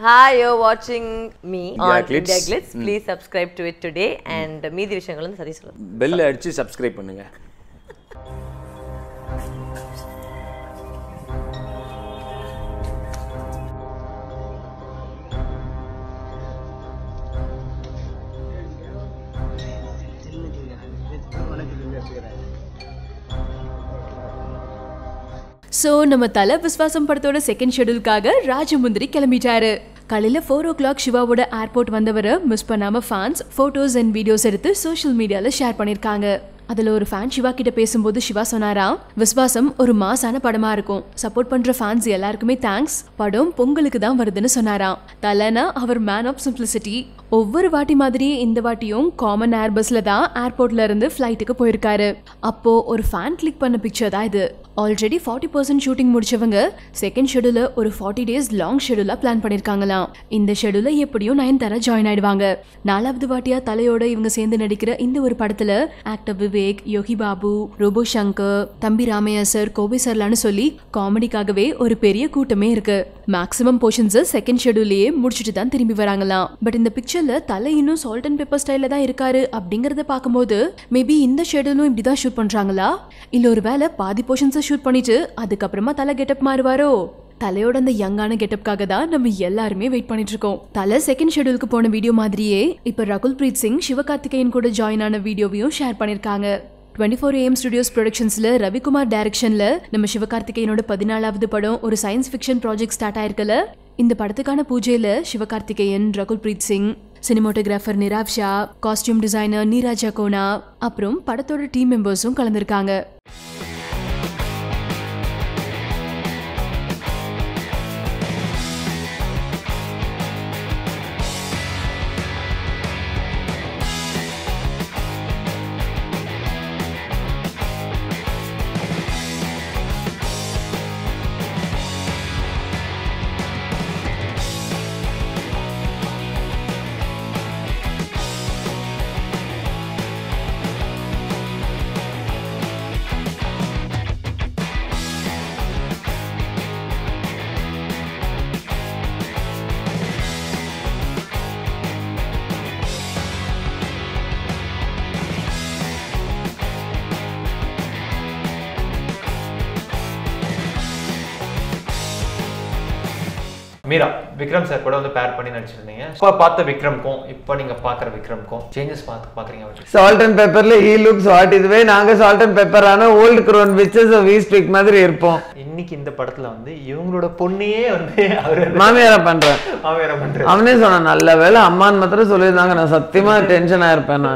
Hi, you're watching me India on Glitz. India Glitz. Please subscribe to it today and மீதி விஷயங்கள் வந்து சரி சொல்லுங்க பெல் அடிச்சு சப்ஸ்கிரைப் பண்ணுங்க ஸோ நம்ம தல விஸ்வாசம் படத்தோட செகண்ட் ஷெடியூலுக்காக ராஜமுந்திரி கிளம்பிட்டாரு காலையில ஃபோர் ஓ கிளாக் சிவாவோட ஏர்போர்ட் வந்தவரை மிஸ் பண்ணாம ஃபேன்ஸ் ஃபோட்டோஸ் அண்ட் வீடியோஸ் எடுத்து சோஷியல் மீடியால ஷேர் பண்ணிருக்காங்க அதுல ஒரு ஃபேன் சிவா கிட்ட பேசும்போது சிவா சொன்னாராம் விஸ்வாசம் ஒரு மாசான படமா இருக்கும் சப்போர்ட் பண்ற ஃபேன்ஸ் எல்லாருக்குமே தேங்க்ஸ் படம் பொங்கலுக்கு தான் வருதுன்னு சொன்னாராம் தலனா அவர் மேன் ஆஃப் சிம்பிளிசிட்டி ஒவ்வொரு வாட்டி மாதிரியே இந்த வாட்டியும் காமன் ஏர் பஸ்ல தான் ஏர்போர்ட்ல இருந்து ஃப்ளைட்டுக்கு போயிருக்காரு அப்போ ஒரு ஃபேன் கிளிக் பண்ண பிக்சர் தான் இது ஆல்ரெடி ஃபார்ட்டி பர்சன்ட் ஷூட்டிங் முடிச்சவங்க செகண்ட் ஷெடியூல ஒரு ஃபார்ட்டி டேஸ் லாங் ஷெடியூலா பிளான் பண்ணிருக்காங்களாம் இந்த ஷெடியூல எப்படியும் நயன் தர ஜாயின் ஆயிடுவாங்க நாலாவது வாட்டியா தலையோட இவங்க சேர்ந்து நடிக்கிற இந்த ஒரு படத்துல ஆக்டர் விவேக் யோகி பாபு ரோபோ சங்கர் தம்பி ராமையா சார் கோபி சர்லான்னு சொல்லி காமெடிக்காகவே ஒரு பெரிய கூட்டமே இருக்கு மேக்ஸிமம் போர்ஷன்ஸ் செகண்ட் ஷெடியூல்லயே முடிச்சுட்டு தான் திரும்பி வராங்களாம் பட் இந்த பிக்சர்ல தலை இன்னும் சால்ட் அண்ட் பெப்பர் ஸ்டைல தான் இருக்காரு அப்படிங்கறத பார்க்கும்போது மேபி இந்த ஷெடியூலும் இப்படிதான் ஷூட் பண்றாங்களா இல்ல ஒரு வேளை பாதி போர்ஷன்ஸை ஷூட் பண்ணிட்டு அதுக்கப்புறமா தலை கெட்டப் மாறுவாரோ தலையோட அந்த யங்கான கெட்டப்காக தான் நம்ம எல்லாருமே வெயிட் பண்ணிட்டு இருக்கோம் தலை செகண்ட் ஷெடியூலுக்கு போன வீடியோ மாதிரியே இப்ப ரகுல் பிரீத் சிங் சிவகார்த்திகேயன் கூட ஜாயின் ஆன வீடியோவையும் ஷேர் பண்ணிருக்காங்க டுவெண்ட்டி ஃபோர் ஏஎம் ஸ்டுடியோஸ் ப்ரொடக்ஷன்ஸில் ரவிக்குமார் டைரக்ஷனில் நம்ம சிவகார்த்திகேயனோட பதினாலாவது படம் ஒரு சயின்ஸ் ஃபிக்ஷன் ப்ராஜெக்ட் ஸ்டார்ட் ஆயிருக்கல இந்த படத்துக்கான பூஜையில் Sivakarthikeyan Rakul Preet Singh cinematographer Nirav Shah costume designer Neeraja Kona அப்புறம் படத்தோட டீம் மெம்பர்ஸும் கலந்துருக்காங்க மீரா விக்ரம் சார் கூட வந்து பேர் பண்ணி நடிச்சிருந்தீங்க இப்போ பார்த்த விக்ரம்க்கும் இப்போ நீங்க பார்க்குற விக்ரம்க்கும் சேஞ்சஸ் பார்த்து பார்க்குறீங்க அவருக்கு சால்ட் அண்ட் பெப்பர்ல ஹீ லுக்ஸ் வாட் இதுவே நாங்க சால்ட் அண்ட் பெப்பரான old crone witches we speak மாதிரி இருப்போம் இன்னைக்கு இந்த படத்துல வந்து இவங்களோட பொண்ணையே வந்து அவர் மாமியாரா பண்றேன் மாமியார பண்றாரு அவனே சொன்னான் நல்ல வேளை அம்மான்னு மாத்திரம் சொல்லியிருந்தாங்க நான் சத்தியமா டென்ஷன் ஆயிருப்பேன் நான்